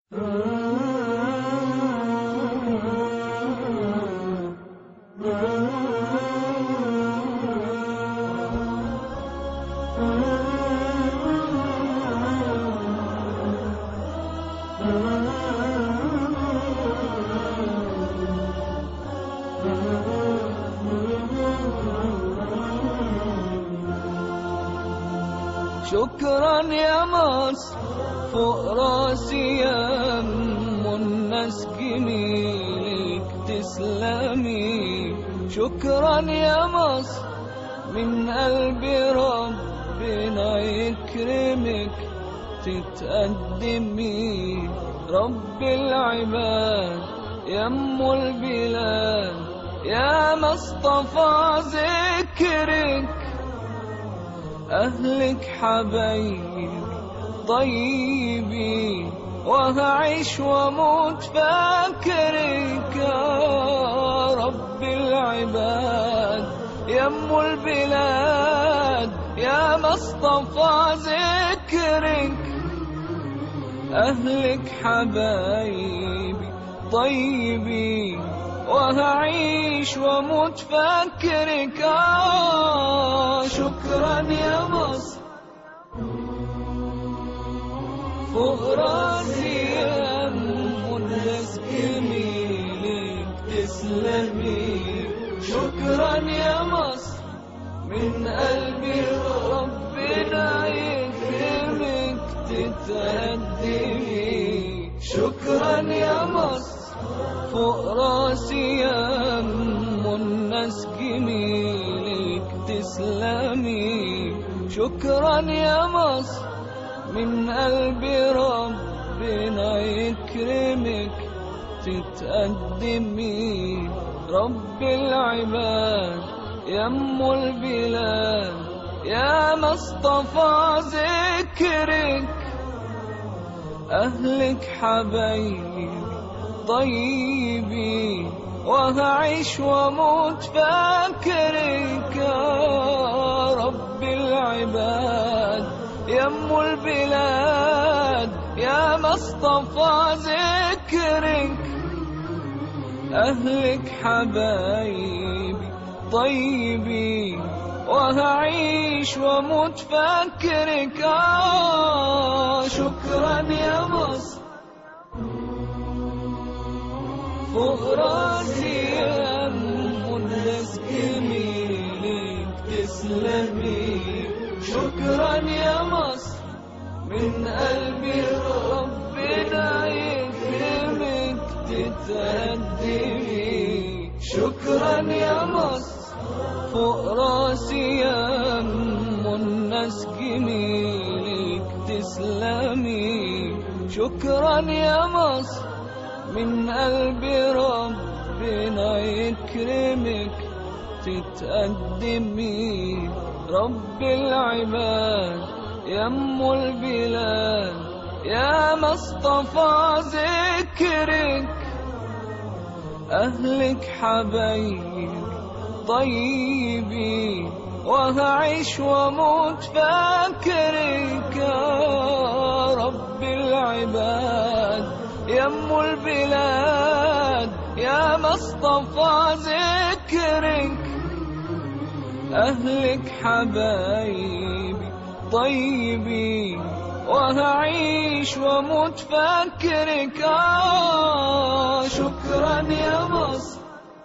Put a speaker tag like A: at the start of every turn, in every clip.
A: شكرا يا مصر فوق راسي يا ام الناس جميلك تسلمي شكرا يا مصر من قلبي ربنا يكرمك تتقدمي رب العباد يا ام البلاد يا مصطفى ذكرك أهلك حبايبي طيبين وهعيش واموت فاكرك يا رب العباد يا ام البلاد يا مصطفى ذكرك أهلك حبايبي طيبين وهعيش واموت فاكرك آه شكرا يا مصر فوق راسي يا ام الناس جميلك تسلمي شكرا يا مصر من قلبي ربنا يكرمك تتهدي شكرا يا مصر فوق راسي يا ام الناس جميلك تسلمي شكرا يا مصر من قلبي ربنا يكرمك تتقدمي رب العباد يا ام البلاد يا مصطفى ذكرك أهلك حبايبي طيبين وهعيش واموت فاكرك يا رب العباد يا ام البلاد يا مصطفى ذكرك أهلك حبايبي طيبين وهعيش واموت فاكرك آه شكرا يا مصر فوق راسي يا ام الناس جميلك تسلمي شكرا يا مصر من قلبي ربنا يكرمك تتهدي شكرا يا مصر فوق راسي يا ام الناس جميلك تسلمي شكرا يا مصر من قلبي ربنا يكرمك تتقدمي رب العباد يا ام البلاد يا مصطفى ذكرك أهلك حبايبي طيبين وهعيش واموت فاكرك يا رب العباد يا ام البلاد يا مصطفى ذكرك أهلك حبايبي طيبين وهعيش واموت فاكرك آه شكرا يا مصر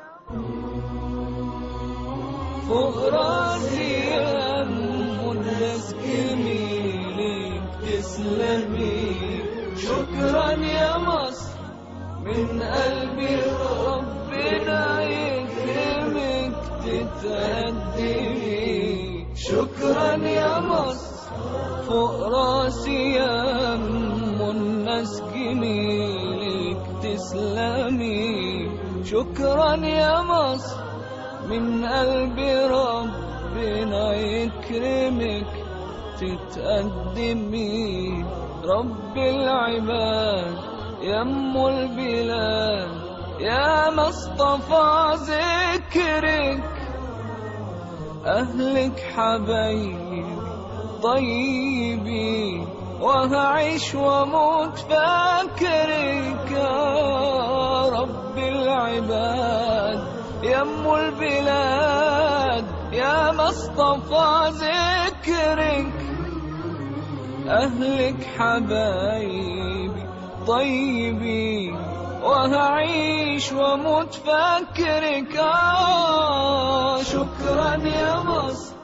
A: فوق راسي يا ام الناس جميلك تسلمي شكرا يا مصر من قلبي ربنا يكرمك تتهدي شكرا يا مصر فوق راسي يا ام الناس جميلك تسلمي شكرا يا مصر من قلبي ربنا يكرمك تتقدمي رب العباد يا ام البلاد يا مصطفى ذكرك أهلك حبايبي طيبين وهعيش واموت فاكرك يم البلاد يا مصطفى ذكرك أهلك حبايبي طيبين وهعيش ومتفكرك آه شكرا يا مصر